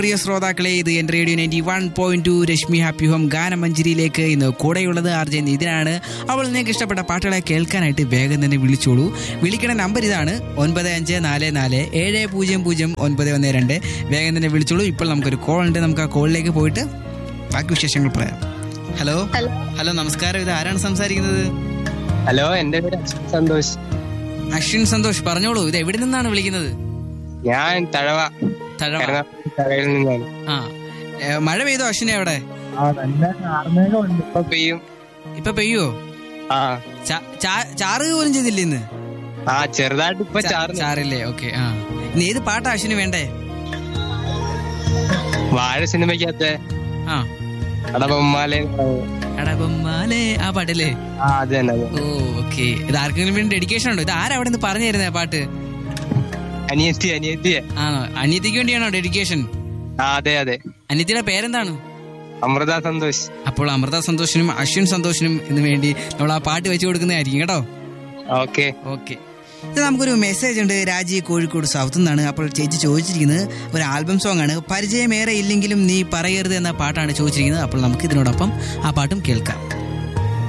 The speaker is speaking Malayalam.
പ്രിയ ശ്രോതാക്കളെ ഇത് എന്റെ radio ninety one point two Rashmi happy home ഗാനമഞ്ജരിയിലേക്ക് ഇന്ന് കൂടെയുള്ളത് ആർജെ ഇതിനാണ് അവൾ നിങ്ങൾക്ക് ഇഷ്ടപ്പെട്ട പാട്ടുകളെ കേൾക്കാനായിട്ട് വേഗം തന്നെ വിളിച്ചോളൂ വിളിക്കണ നമ്പർ ഇതാണ് ഒൻപത് അഞ്ച് നാല് നാല് ഏഴ് പൂജ്യം പൂജ്യം ഒൻപത് ഒന്ന് രണ്ട് വേഗം തന്നെ വിളിച്ചോളൂ ഇപ്പോൾ നമുക്കൊരു കോൾ ഉണ്ട് നമുക്ക് ആ കോളിലേക്ക് പോയിട്ട് ബാക്കി വിശേഷങ്ങൾ പറയാം ഹലോ ഹലോ ഹലോ നമസ്കാരം ഇത് ആരാണ് സംസാരിക്കുന്നത് ഹലോ എന്റെ പേര് അശ്വിൻ സന്തോഷ് അശ്വിൻ സന്തോഷ് പറഞ്ഞോളൂ ഇത് എവിടെ നിന്നാണ് വിളിക്കുന്നത് ഞാൻ തഴവ തഴവ കരുനാഗപ്പള്ളി തഴവയിൽ നിന്നാണ് ആ ഏ, മഴ പെയ്തോ അശ്വിനെ അവിടെ ആ നല്ല ആർമേഘമുണ്ട് ഇപ്പൊ പെയ്യും ഇപ്പൊ പെയ്യോ ആ ചാ- ചാ- ചാറ് പോലും ചെയ്തില്ല ഇന്ന് ആ ചെറുതായിട്ട് ഇപ്പൊ ചാ- ചാർന്ന് ചാറില്ലേ ഓക്കെ ആ ഇനി ഏത് പാട്ടാ അശ്വിന് വേണ്ടേ വാഴ സിനിമയ്ക്കകത്തെ ആ അടബൊമ്മാലെ എടബമ്മാലേ ആ പാട്ടല്ലേ ആ അത് തന്നെ അത് ഓ ഓക്കെ ഇത് ആർക്കെങ്കിലും വേണ്ടി ഡെഡിക്കേഷൻ ഉണ്ടോ ഇത് ആരാ അവിടെ നിന്ന് പറഞ്ഞു തരുന്നത് പാട്ട് അനിയത്തി അനിയത്തിയെ ആണോ അനിയത്തിക്ക് വേണ്ടിയാണോ ഡെഡിക്കേഷൻ ആ അതെ അതെ അനിയത്തിയുടെ പേരെന്താണ് അമൃത സന്തോഷ് അപ്പോൾ അമൃത സന്തോഷിനും അശ്വിൻ സന്തോഷിനും ഇന്ന് വേണ്ടി നമ്മൾ ആ പാട്ട് വെച്ചു കൊടുക്കുന്നതായിരിക്കും കേട്ടോ ഓക്കെ ഓക്കെ ഇത് നമുക്കൊരു മെസ്സേജ് ഉണ്ട് രാജി കോഴിക്കോട് സൗത്ത് നിന്നാണ് അപ്പോൾ ചേച്ചി ചോദിച്ചിരിക്കുന്നത് ഒരു ആൽബം സോങ് ആണ് പരിചയമേറെ ഇല്ലെങ്കിലും നീ പറയരുത് എന്ന പാട്ടാണ് ചോദിച്ചിരിക്കുന്നത് അപ്പോൾ നമുക്ക് ഇതിനോടൊപ്പം ആ പാട്ടും കേൾക്കാം